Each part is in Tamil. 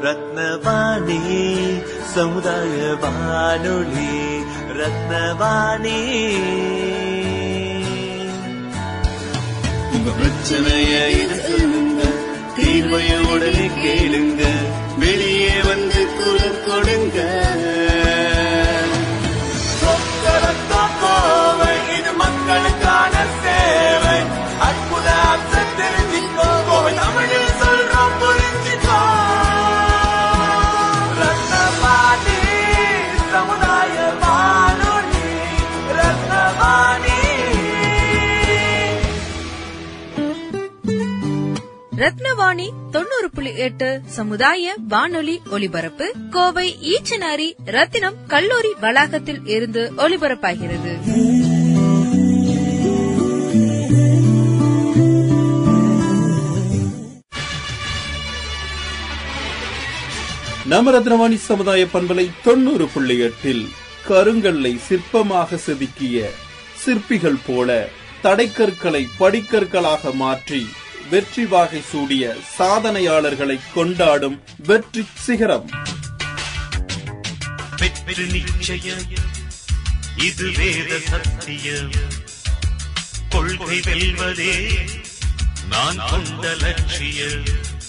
ரத்னவாணி சமுதாய வானொலி ரத்னவாணி உங்க பிரச்சனைய இது சொல்லுங்க தீர்வைய உடனே கேளுங்க வெளியே வந்து குரல் கொடுங்க சொக்கரத்தம் கோவை, இது மக்களுக்கான சேவை அற்புத அம்சம் தெரிஞ்சுக்கோ கோவை தமிழில் சொல்றோம் புரிஞ்சுக்கோ ரத்னவாணி சமுதாய வானொலி ரத்னவாணி ரத்னவாணி தொண்ணூறு புள்ளி எட்டு சமுதாய வானொலி ஒலிபரப்பு கோவை ஈச்சனாரி ரத்தினம் கல்லூரி வளாகத்தில் இருந்து ஒலிபரப்பாகிறது நம்ம ரத்னவாணி சமுதாய பண்பலை தொண்ணூறு புள்ளி எட்டில் கருங்கல்லை சிற்பமாக செதுக்கிய சிற்பிகள் போல தடைக்கற்களை படிக்கற்களாக மாற்றி வெற்றி வாகை சூடிய சாதனையாளர்களை கொண்டாடும் வெற்றி சிகரம் வெற்றி நிச்சயம் இது வேத சத்தியம் கொள்கை வெல்வதே நான் கொண்ட லட்சியம்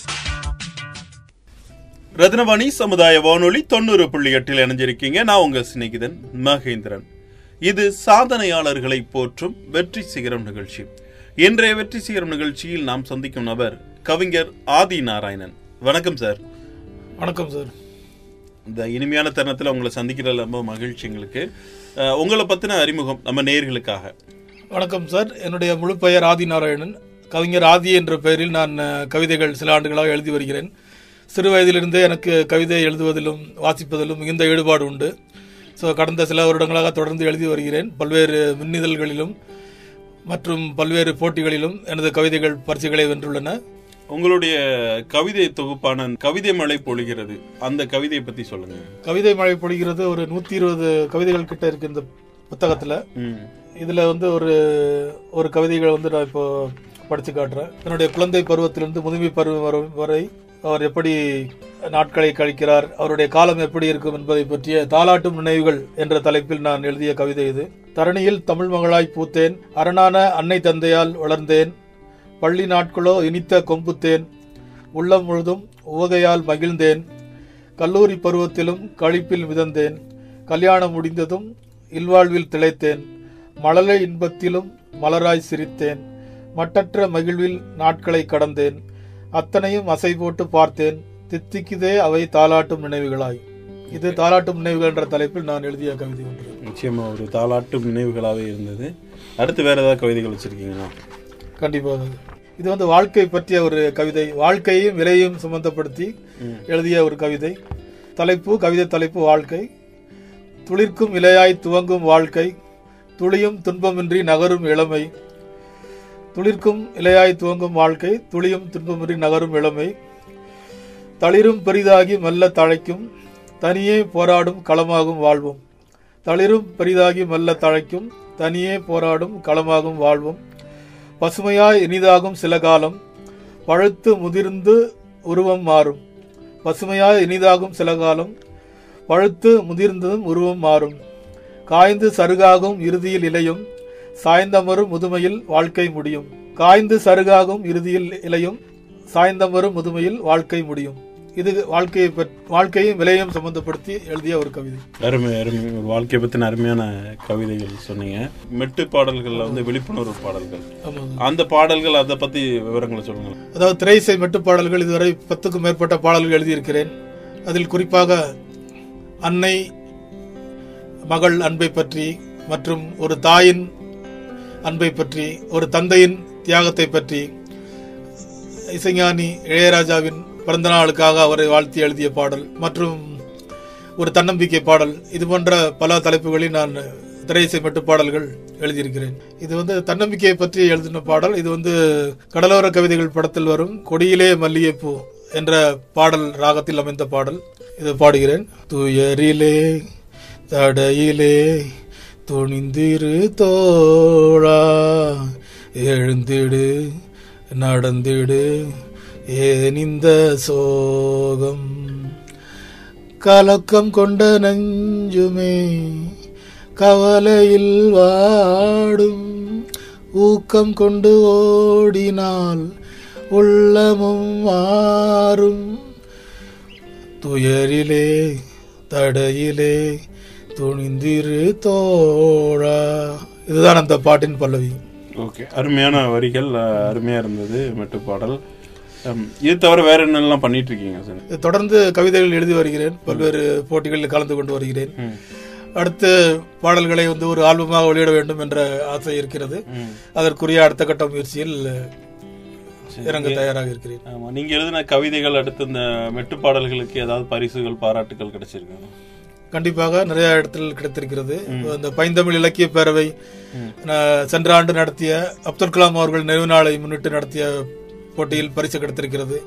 ரத்னவாணி சமுதாய வானொலி தொண்ணூறு புள்ளி எட்டில் இணைஞ்சிருக்கீங்க நான் உங்க சிநேகிதன் மகேந்திரன் இது சாதனையாளர்களை போற்றும் வெற்றி சிகரம் நிகழ்ச்சி இன்றைய வெற்றி சிகரம் நிகழ்ச்சியில் நாம் சந்திக்கும் நபர் கவிஞர் ஆதி நாராயணன் வணக்கம் சார் வணக்கம் சார் இந்த இனிமையான தருணத்தில் உங்களை சந்திக்கிறதுல ரொம்ப மகிழ்ச்சி எங்களுக்கு அஹ், உங்களை பத்தின அறிமுகம் நம்ம நேர்களுக்காக வணக்கம் சார் என்னுடைய முழு பெயர் ஆதி நாராயணன் கவிஞர் ஆதி என்ற பெயரில் நான் அஹ், கவிதைகள் சில ஆண்டுகளாக எழுதி வருகிறேன் சிறு வயதிலிருந்தே எனக்கு கவிதை எழுதுவதிலும் வாசிப்பதிலும் மிகுந்த ஈடுபாடு உண்டு ஸோ கடந்த சில வருடங்களாக தொடர்ந்து எழுதி வருகிறேன் பல்வேறு மின்னிதழ்களிலும் மற்றும் பல்வேறு போட்டிகளிலும் எனது கவிதைகள் பரிசுகளை வென்றுள்ளன உங்களுடைய கவிதை தொகுப்பான கவிதை மழை பொழிகிறது அந்த கவிதையை பத்தி சொல்லுங்க கவிதை மழை பொழிகிறது ஒரு நூற்றி இருபது கவிதைகள் கிட்ட இருக்கு இந்த புத்தகத்தில் ம். இதுல வந்து ஒரு ஒரு கவிதைகளை வந்து நான் இப்போ படிச்சு காட்டுறேன் என்னுடைய குழந்தை பருவத்திலிருந்து முதுமை பருவம் வரும் வரை அவர் எப்படி நாட்களை கழிக்கிறார் அவருடைய காலம் எப்படி இருக்கும் என்பதை பற்றிய தாலாட்டும் நினைவுகள் என்ற தலைப்பில் நான் எழுதிய கவிதை இது தரணியில் தமிழ் மகளாய் பூத்தேன் அரணான அன்னை தந்தையால் வளர்ந்தேன் பள்ளி நாட்களோ இனித்த கொம்புத்தேன் உள்ளம் முழுதும் உவகையால் மகிழ்ந்தேன் கல்லூரி பருவத்திலும் கழிப்பில் மிதந்தேன் கல்யாணம் முடிந்ததும் இல்வாழ்வில் திளைத்தேன் மழலை இன்பத்திலும் மலராய் சிரித்தேன் மட்டற்ற மகிழ்வில் நாட்களை கடந்தேன் அத்தனையும் அசை போட்டு பார்த்தேன் தித்திக்குதே அவை தாலாட்டும் நினைவுகளாய் இது தாலாட்டும் நினைவுகள் என்ற தலைப்பில் நான் எழுதிய கவிதை ஒன்று நிச்சயமா ஒரு தாலாட்டு நினைவுகளாவே இருந்தது அடுத்து வேற ஏதாவது கவிதைகள் வச்சிருக்கீங்களா கண்டிப்பாக இது வந்து வாழ்க்கை பற்றிய ஒரு கவிதை வாழ்க்கையும் விலையும் சம்பந்தப்படுத்தி எழுதிய ஒரு கவிதை தலைப்பு கவிதை தலைப்பு வாழ்க்கை துளிர்க்கும் இலையாய் துவங்கும் வாழ்க்கை துளியும் துன்பமின்றி நகரும் இளமை துளிர்க்கும் இலையாய் துவங்கும் வாழ்க்கை துளியும் துன்பமின்றி நகரும் இளமை தளிரும் பெரிதாகி மெல்ல தழைக்கும் தனியே போராடும் களமாகும் வாழ்வும் தளிரும் பெரிதாகி மெல்ல தழைக்கும் தனியே போராடும் களமாகும் வாழ்வும் பசுமையாய் இனிதாகும் சில காலம் பழுத்து முதிர்ந்து உருவம் மாறும் பசுமையாய் இனிதாகும் சில காலம் பழுத்து முதிர்ந்ததும் உருவம் மாறும் காய்ந்து சருகாகும் இறுதியில் இலையும் சாய்ந்தமரும் முதுமையில் வாழ்க்கை முடியும் காய்ந்து சருகாகும் இறுதியில் இலையும் சாய்ந்தமரும் முதுமையில் வாழ்க்கை முடியும் இது வாழ்க்கையை பற்- வாழ்க்கையும் விலையும் சம்பந்தப்படுத்தி எழுதிய ஒரு கவிதை அருமை அருமை ஒரு வாழ்க்கையை பத்தின அருமையான கவிதைகள் சொன்னீங்க மெட்டு பாடல்கள்ல வந்து விழிப்புணர்வு பாடல்கள் ஆமாங்க. அந்த பாடல்கள் அதை பத்தி விவரங்களை சொல்லுங்க அதாவது திரைசை மெட்டு பாடல்கள் இதுவரை பத்துக்கும் மேற்பட்ட பாடல்கள் எழுதியிருக்கிறேன் அதில் குறிப்பாக அன்னை மகள் அன்பை பற்றி மற்றும் ஒரு தாயின் அன்பை பற்றி ஒரு தந்தையின் தியாகத்தை பற்றி இசைஞானி இளையராஜாவின் பிறந்த நாளுக்காக அவரை வாழ்த்தி எழுதிய பாடல் மற்றும் ஒரு தன்னம்பிக்கை பாடல் இது போன்ற பல தலைப்புகளில் நான் திரையிசை மெட்டு பாடல்கள் எழுதியிருக்கிறேன் இது வந்து தன்னம்பிக்கையை பற்றி எழுதின பாடல் இது வந்து கடலோர கவிதைகள் படத்தில் வரும் கொடியிலே மல்லிகைப்பூ என்ற பாடல் ராகத்தில் அமைந்த பாடல் இது பாடுகிறேன் துயரிலே தடையிலே துணிந்திரு தோழா எழுந்திடு நடந்திடு ஏன் இந்த சோகம் கலக்கம் கொண்ட நெஞ்சுமே கவலையில் வாடும் ஊக்கம் கொண்டு ஓடினால் உள்ளமும் மாறும் துயரிலே தடையிலே துணிந்திரு தோழா இதுதான் அந்த பாட்டின் பல்லவி ஓகே அருமையான வரிகள் அஹ், அருமையா இருந்தது மெட்டு பாடல் ஹம், இது தவிர வேற என்னெல்லாம் பண்ணிட்டு இருக்கீங்க சார் தொடர்ந்து கவிதைகள் எழுதி வருகிறேன் பல்வேறு போட்டிகளில் கலந்து கொண்டு வருகிறேன் ம். அடுத்து பாடல்களை வந்து ஒரு ஆல்பமாக வெளியிட வேண்டும் என்ற ஆசை இருக்கிறது ம். அதற்குரிய அடுத்த கட்ட முயற்சியில் இறங்க தயாராக இருக்கிறேன் ஆமா நீங்க எழுதின கவிதைகள் அடுத்து இந்த மெட்டு பாடல்களுக்கு ஏதாவது பரிசுகள் பாராட்டுகள் கிடைச்சிருக்கு கண்டிப்பாக நிறைய இடத்தில் கிடைத்திருக்கிறது இந்த பைந்தமிழ் இலக்கிய பேரவை ந- சென்ற ஆண்டு நடத்திய அப்துல் கலாம் அவர்கள் நினைவு நாளை முன்னிட்டு நடத்திய போட்டியில் பரிசு கிடைத்திருக்கிறது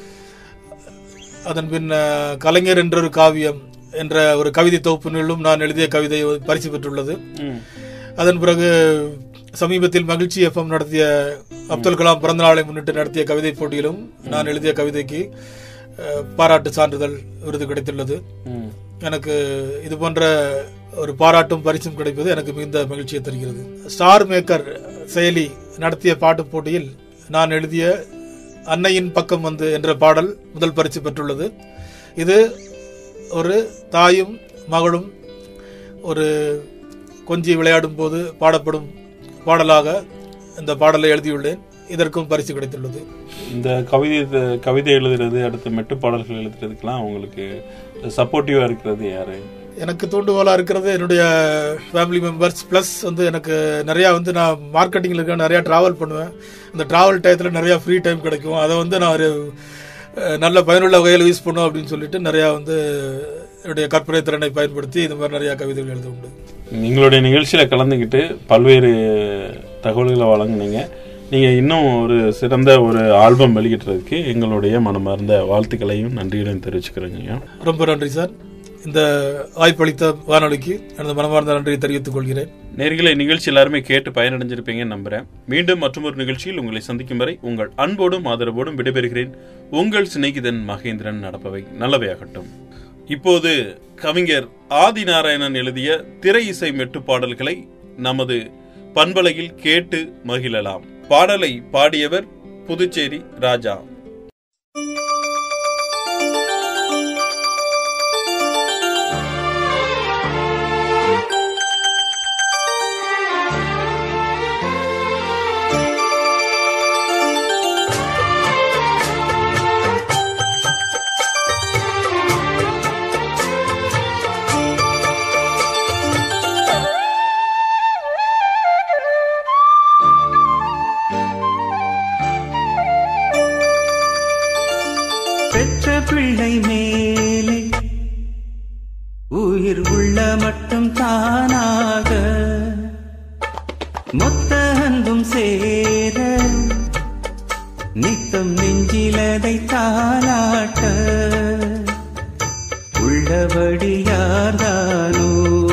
அதன் பின் அஹ், கலைஞர் என்றொரு காவியம் என்ற ஒரு கவிதை தொகுப்பினுள்ளும் நான் எழுதிய கவிதை பரிசு பெற்றுள்ளது அதன் பிறகு சமீபத்தில் மகிழ்ச்சி எஃப்எம் நடத்திய அப்துல் கலாம் பிறந்த நாளை முன்னிட்டு நடத்திய கவிதை போட்டியிலும் நான் எழுதிய கவிதைக்கு அஹ், பாராட்டு சான்றிதழ் விருது கிடைத்துள்ளது எனக்கு இது போன்ற ஒரு பாராட்டும் பரிசும் கிடைப்பது எனக்கு மிகுந்த மகிழ்ச்சியை தருகிறது ஸ்டார் மேக்கர் செயலி நடத்திய பாட்டு போட்டியில் நான் எழுதிய அன்னையின் பக்கம் வந்து என்ற பாடல் முதல் பரிசு பெற்றுள்ளது இது ஒரு தாயும் மகளும் ஒரு கொஞ்சி விளையாடும் போது பாடப்படும் பாடலாக இந்த பாடலை எழுதியுள்ளேன் இதற்கும் பரிசு கிடைத்துள்ளது இந்த கவிதை கவிதை எழுதுறது அடுத்து மெட்டு பாடல்கள் எழுதுறதுக்கெல்லாம் உங்களுக்கு சப்போர்ட்டிவா இருக்கிறது யாரு எனக்கு தூண்டுகோலா இருக்கிறது என்னுடைய ஃபேமிலி மெம்பர்ஸ் ப்ளஸ் வந்து எனக்கு நிறையா வந்து நான் மார்க்கெட்டிங்கில் இருக்க நிறையா ட்ராவல் பண்ணுவேன் அந்த ட்ராவல் டயத்தில் நிறையா ஃப்ரீ டைம் கிடைக்கும் அதை வந்து நான் ஒரு அஹ், நல்ல பயனுள்ள வகையில் யூஸ் பண்ணும் அப்படின்னு சொல்லிட்டு நிறையா வந்து என்னுடைய கற்பனை திறனை பயன்படுத்தி இந்த மாதிரி நிறையா கவிதைகள் எழுத உண்டு எங்களுடைய நிகழ்ச்சியில கலந்துக்கிட்டு பல்வேறு தகவல்களை வழங்குனீங்க நீங்க இன்னும் ஒரு சிறந்த ஒரு ஆல்பம் வெளியிடுறதுக்கு எங்களுடைய மனமார்ந்த வாழ்த்துக்களையும் நன்றிகளையும் தெரிவிச்சுக்கிறேங்க ரொம்ப நன்றி சார் இந்த வாய்ப்பளித்த வானொலிக்கு எனது மனமார்ந்த நன்றியை தெரிவித்துக் கொள்கிறேன் நேர்களை நிகழ்ச்சி எல்லாருமே கேட்டு பயனடைஞ்சிருப்பீங்கன்னு நம்புறேன் மீண்டும் மற்றொரு நிகழ்ச்சியில் உங்களை சந்திக்கும் வரை உங்கள் அன்போடும் ஆதரவோடும் விடைபெறுகிறேன் உங்கள் சிநேகிதன் மகேந்திரன் நடப்பவை நல்லவையாகட்டும் இப்போது கவிஞர் ஆதிநாராயணன் எழுதிய திரை இசை மெட்டு பாடல்களை நமது பண்பலையில் கேட்டு மகிழலாம் பாடலை பாடியவர் புதுச்சேரி ராஜா பெற்ற பிள்ளை மேலே உயிர் உள்ள மட்டும் தானாக மொத்த அன்பும் சேர நித்தம் நெஞ்சிலதை தாளாட்ட உள்ளபடி யார்தானோ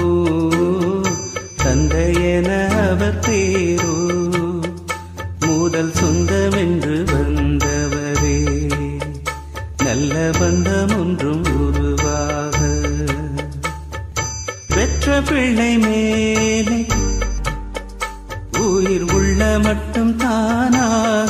தந்தையென அவர் பேரோ முதல் சொந்தம் என்று வந்தவரே நல்ல பந்தம் ஒன்றும் உருவாக பெற்ற பிள்ளை மேலே உயிர் உள்ள மட்டும் தானாக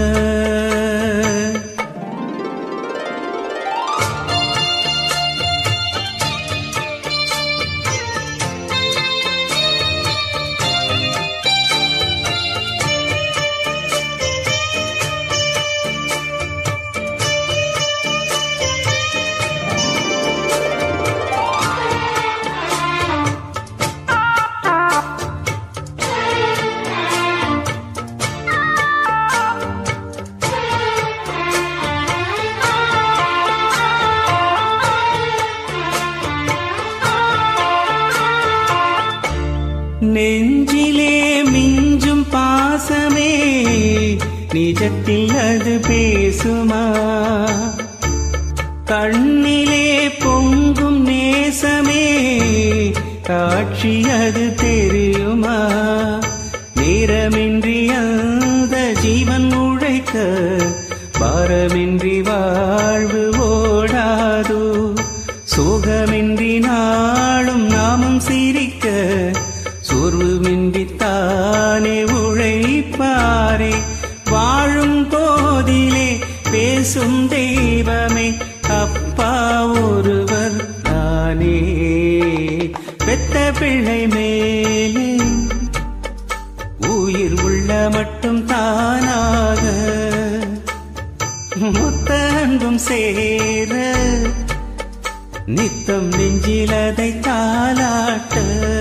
நெஞ்சிலே மிஞ்சும் பாசமே நிஜத்தில் அது பேசுமா கண்ணிலே பொங்கும் நேசமே காட்சி அது தெரியுமா நேரமின்றி அந்த ஜீவன் உழைக்க பாரமின்றி வாழ்வு ஓடாதோ சோக சோகமின்றி நாளும் நாமும் சிரிக்க சோர்வுமின்றி தானே உழைப்பாரே வாழும் போதிலே பேசும் தெய்வமே அப்பா ஒருவர் தானே பெத்த பிள்ளை மேலே உயிர் உள்ள மட்டும் தானாக மொத்த அன்பும் சேர நித்தம் நெஞ்சிலதை தாளாட்ட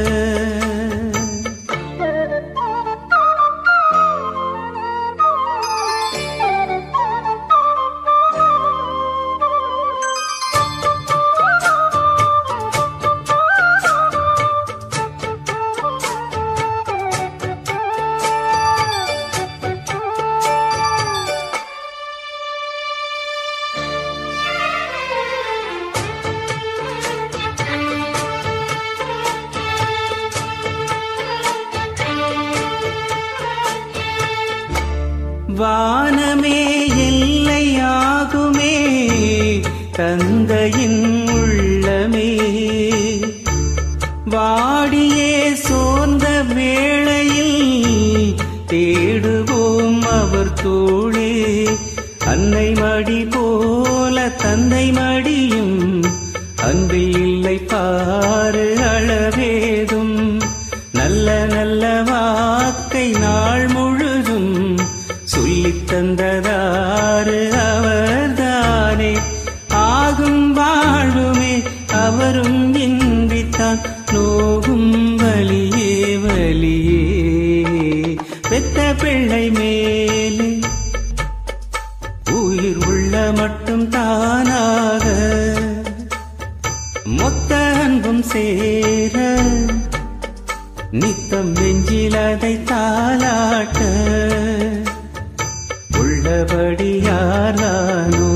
வானமே எல்லையாகுமே தந்தையின் உள்ளமே வாடியே சோர்ந்த வேளையில் தேடுவோம் அவர் தோளே அன்னை மடி போல தந்தை மடியும் அன்பில் இல்லை பாரு அளவேதும் நல்ல நல்ல வாக்கை நாள் முழுதும் சொல்லித் தந்ததாறு அவர்தானே ஆகும் வாழ்வுமே அவரும் இன்றித்தான் நோகும் வலியே வலியே பெத்த பிள்ளை மேலே உயிர் உள்ள மட்டும் தானாக மொத்த அன்பும் சேர நித்தம் நெஞ்சில் அதை தாளாட்ட உள்ளபடி யாரானோ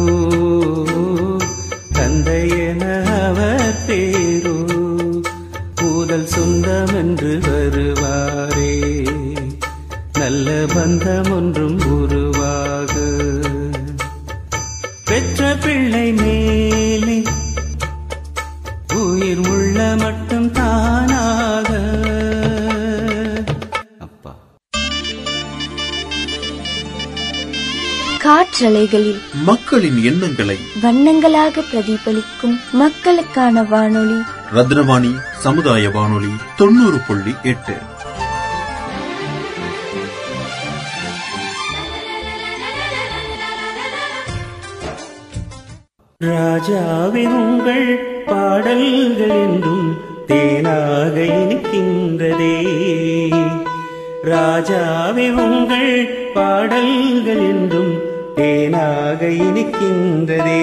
தந்தையென அவர் பேரோ கூதல் சொந்தம் என்று வருவாரே நல்ல பந்தம் ஒன்றும் உருவாக பெற்ற பிள்ளை மேலே உயிர் உள்ள மட்டும் தானாக அப்பா காற்றலைகளில் மக்களின் எண்ணங்களை வண்ணங்களாக பிரதிபலிக்கும் மக்களுக்கான வானொலி ரத்னவாணி சமுதாய வானொலி தொண்ணூறு புள்ளி எட்டு ராஜாவே உங்கள் பாடல்கள் என்றும் தேனாக இனிக்கின்றதே ராஜாவே உங்கள் பாடல்கள் என்றும் தேனாக இனிக்கின்றதே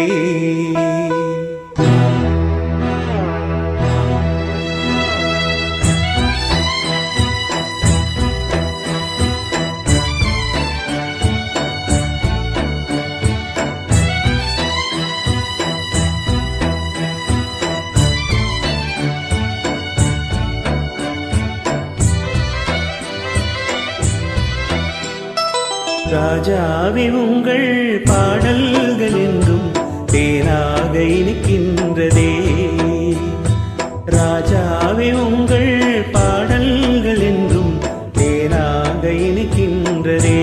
ராஜாவே உங்கள் பாடல்கள் என்றும் தேனாக இனிக்கின்றதே ராஜாவே உங்கள் பாடல்கள் என்றும் தேனாக இனிக்கின்றதே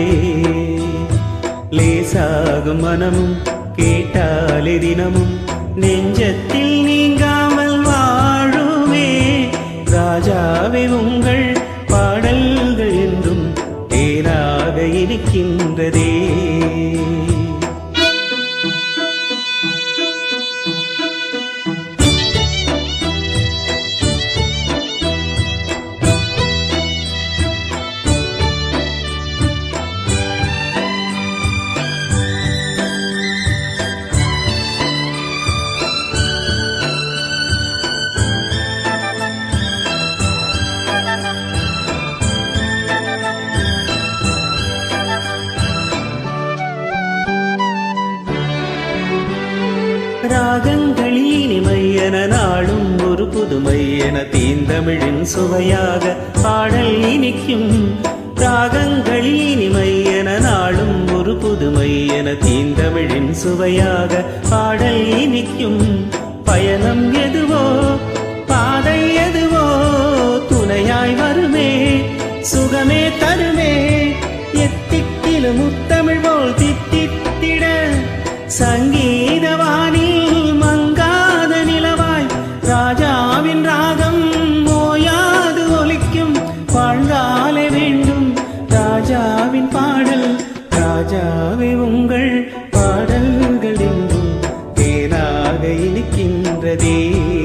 லேசாகும் மனமும் கேட்டாலே தினமும் நெஞ்சத்தில் நீங்காமல் வாழுமே ராஜாவே உங்கள் பாடல்கள் என்றும் தேனாக இருக்கின்றதே ராகங்களில் இனிமை என நாளும் ஒரு புதுமை என தீந்தமிழின் சுவையாக பாடல் இனிக்கும் ராகங்களில் இனிமை என நாளும் ஒரு புதுமை என தீந்தமிழின் சுவையாக பாடல் இனிக்கும் பயணம் எதுவோ பாதை எதுவோ துணையாய் வருமே சுகமே தருமே எத்திக்கிலும் முத்தமிழ் போல் தித்தித்திட சங்கீதவானில் மங்காத நிலவாய் ராஜாவின் ராகம் ஓயாது ஒலிக்கும் வாழ்ந்தாலே வேண்டும் ராஜாவின் பாடல் ராஜாவே உங்கள் பாடல்கள் என்றும் தேனாக இனிக்கின்றதே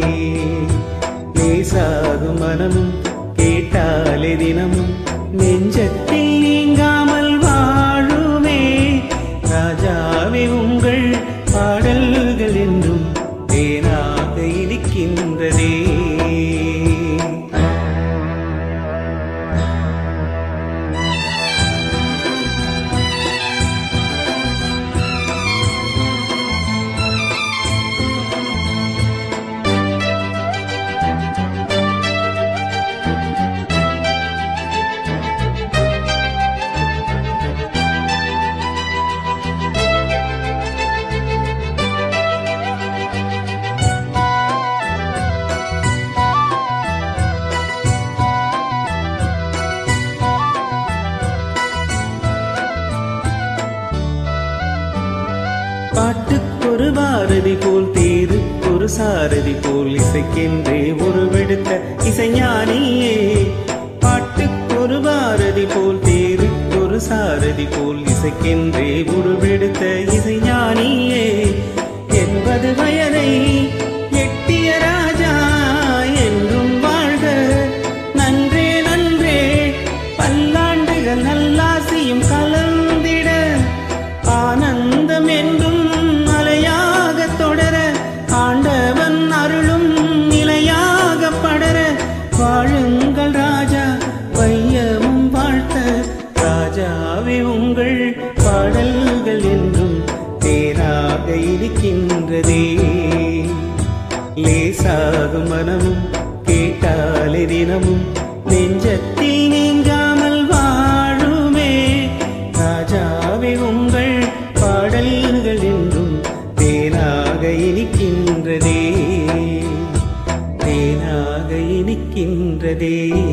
லேசாகும் மனமும் கேட்டாலே தினமும் நெஞ்சத்தில் நீங்காமல் வாழுமே ராஜாவே உங்கள் பாடல்கள் என்றும் தேனாக இனிக்கின்றதே பாட்டுக்கொரு பாரதி போல் தேருக்கொரு சாரதி போல் இசைக்கென்றே உருவெடுத்த இசைஞானியே பாட்டுக்கொரு பாரதி போல் தேருக்கொரு சாரதி போல் இசைக்கென்றே உருவெடுத்த இசைஞானியே எண்பது வயதை எட்டிய ராஜா என்றும் வாழ்க நன்றே நன்றே பல்லாண்டுகள் நல்லாசியும் கலந்திட ஆனந்தம் என்றும் அலையாக தொடர ஆண்டவன் அருளும் நிலையாக படர வாழுங்கள் ராஜா வையமும் வாழ்த்த ராஜாவே உங்கள் பாடல்கள் என்றும் தேனாக இருக்கின்றதே லேசாகும் மனமும் கேட்டாலே தினமும் நெஞ்சத்தில் நீங்காமல் வாழுமே ராஜாவே உங்கள் பாடல்கள் என்றும் தேனாக இனிக்கின்றதே தேனாக இனிக்கின்றதே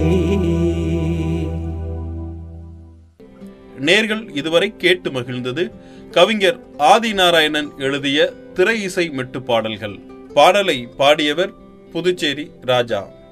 நேர்கள் இதுவரை கேட்டு மகிழ்ந்தது கவிஞர் ஆதிநாராயணன் எழுதிய திரை இசை மெட்டு பாடல்கள் பாடலை பாடியவர் புதுச்சேரி ராஜா